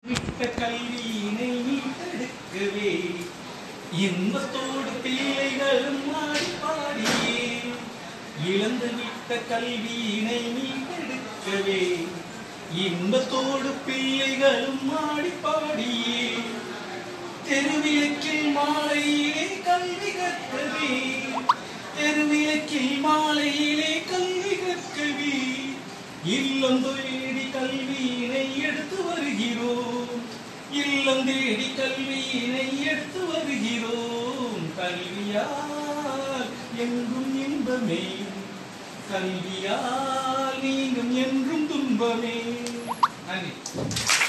விட்ட கல்வியினை மீட்டெடுக்கவே இன்பத்தோடு பிள்ளைகளும் ஆடி பாடியே இழந்து விட்ட கல்வியினை மீட்டெடுக்கவே இன்பத்தோடு பிள்ளைகளும் ஆடி பாடியே தெருவிளக்கில் மாலையிலே கல்வி கற்கவே தெருவிளக்கில் மாலையிலே கல்வி கற்கவே இல்லம் தேடி கல்வியினை எடுத்து வருகிறோம் இல்லம் தேடி கல்வியினை எடுத்து வருகிறோம் கல்வியால் எங்கும் இன்பமே கல்வியால் நீங்கும் என்றும் துன்பமே நன்றி